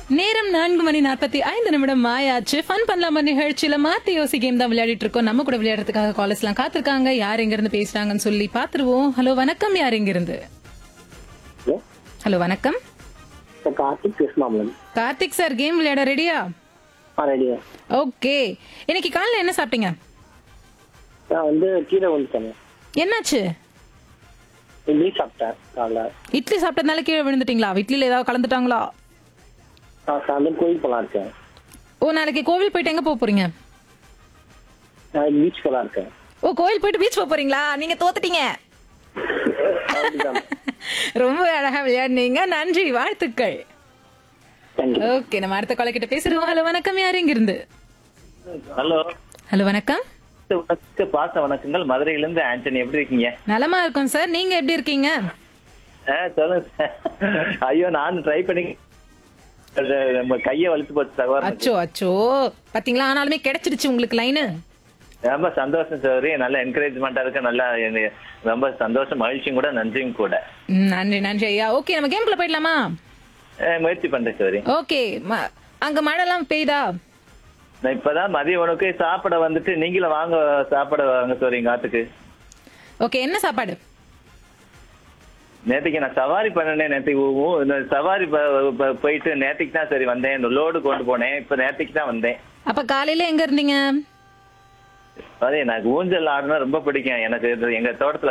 நேரம் நான்கு மணி நாற்பத்தி ஐந்து நிமிடம் ஆயாச்சு ஃபன் பண்ணலாமா நிகழ்ச்சியில மாத்தி யோசி கேம் தான் விளையாடிட்டு இருக்கோம் நம்ம கூட விளையாடுறதுக்காக காலேஜ் எல்லாம் காத்திருக்காங்க யார் எங்க இருந்து பேசுறாங்கன்னு சொல்லி பாத்துருவோம் ஹலோ வணக்கம் யார் எங்க இருந்து ஹலோ ஹலோ வணக்கம் சார் கார்த்திக் பேசலாம்ல கார்த்திக் சார் கேம் விளையாட ரெடியா ஆ ரெடியா ஓகே இன்னைக்கு காலைல என்ன சாப்பிட்டீங்க நான் வந்து கீழே வந்துட்டேன் என்னாச்சு இட்லி சாப்பிட்டேன் காலைல இட்லி சாப்பிட்டதுனால கீழே விழுந்துட்டீங்களா இட்லியில ஏதாவது கலந்துட்டாங்களா நான் சாயந்தரம் கோயில் போலாம் இருக்கேன் ஓ நாளைக்கு கோவில் போயிட்டு எங்க போக போறீங்க நான் பீச் போலாம் இருக்கேன் ஓ கோவில் போயிட்டு பீச் போக போறீங்களா நீங்க தோத்துட்டீங்க ரொம்ப அழகா விளையாடுனீங்க நன்றி வாழ்த்துக்கள் தேங்க்யூ ஓகே நம்ம அடுத்த கால கிட்ட பேசுறோம் ஹலோ வணக்கம் யார் எங்க இருந்து ஹலோ ஹலோ வணக்கம் வணக்க பாச வணக்கங்கள் மதுரையிலிருந்து ஆண்டனி எப்படி இருக்கீங்க நலமா இருக்கோம் சார் நீங்க எப்படி இருக்கீங்க ஆ, சொல்லுங்க சார். ஐயோ நான் ட்ரை பண்ணி அது நம்ம கையை வலிச்சு போச்சு சகோதரன் அச்சோ அச்சோ பாத்தீங்களா ஆனாலுமே கிடைச்சிடுச்சு உங்களுக்கு லைனு ரொம்ப சந்தோஷம் சரி நல்ல என்கரேஜ்மெண்டா இருக்கு நல்லா எனக்கு ரொம்ப சந்தோஷம் மகிழ்ச்சியும் கூட நன்றியும் கூட நன்றி நன்றி ஐயா ஓகே நம்ம கேம்குள்ள போயிடலாமா ஆ, முயற்சி பண்றேன் சரி ஓகே அங்க மழை எல்லாம் பெய்தா நான் இப்பதான் மதிய உணவுக்கு சாப்பிட வந்துட்டு நீங்களும் வாங்க சாப்பிட வாங்க சரி எங்க ஆத்துக்கு ஓகே என்ன சாப்பாடு நேற்றுக்கு நான் சவாரி பண்ணனே நேற்றுக்கு ஊ- ஊ- இந்த சவாரி ப- ப- போயிட்டு நேற்றுக்கு தான் சரி வந்தேன் லோடு கொண்டு போனேன் இப்ப நேற்றுக்கு தான் வந்தேன் அப்ப காலையில எங்க இருந்தீங்க அதே எனக்கு ஊஞ்சல் ஆடுனா ரொம்ப பிடிக்கும் எனக்கு இது எங்க தோட்டத்துல